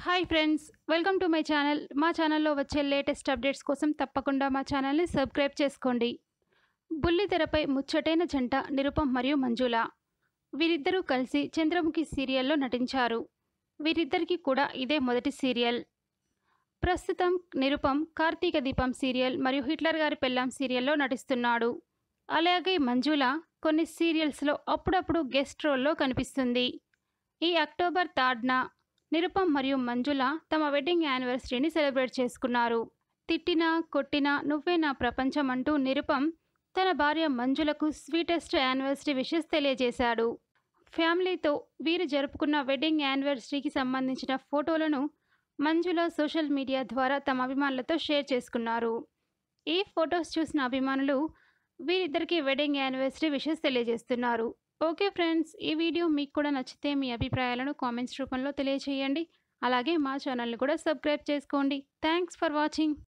hi friends welcome to my channel మా ఛానల్లో వచ్చే లేటెస్ట్ అప్డేట్స్ కోసం తప్పకుండా మా ఛానల్ని సబ్స్క్రైబ్ చేసుకోండి బుల్లితెరపై ముచ్చటైన జంట నిరుపం మరియు మంజుల వీరిద్దరూ కలిసి చంద్రముఖి సీరియల్లో నటించారు వీరిద్దరికీ కూడా ఇదే మొదటి సీరియల్ ప్రస్తుతం నిరుపం కార్తీక దీపం సీరియల్ మరియు హిట్లర్ గారి పెళ్ళాం సీరియల్లో నటిస్తున్నాడు అలాగే మంజుల కొన్ని సీరియల్స్లో అప్పుడప్పుడు గెస్ట్ రోల్లో కనిపిస్తుంది ఈ అక్టోబర్ థర్డ్న నిరుపం మరియు మంజుల తమ వెడ్డింగ్ యానివర్సరీని సెలబ్రేట్ చేసుకున్నారు తిట్టినా కొట్టినా నువ్వే నా ప్రపంచం అంటూ నిరుపం తన భార్య మంజులకు స్వీటెస్ట్ యానివర్సరీ విషెస్ తెలియజేశాడు ఫ్యామిలీతో వీరు జరుపుకున్న వెడ్డింగ్ యానివర్సరీకి సంబంధించిన ఫోటోలను మంజుల సోషల్ మీడియా ద్వారా తమ అభిమానులతో షేర్ చేసుకున్నారు ఈ ఫొటోస్ చూసిన అభిమానులు వీరిద్దరికి వెడ్డింగ్ యానివర్సరీ విషెస్ తెలియజేస్తున్నారు ఓకే ఫ్రెండ్స్ ఈ వీడియో మీకు కూడా నచ్చితే మీ అభిప్రాయాలను కామెంట్స్ రూపంలో తెలియజేయండి అలాగే మా ఛానల్ని కూడా సబ్స్క్రైబ్ చేసుకోండి థ్యాంక్స్ ఫర్ వాచింగ్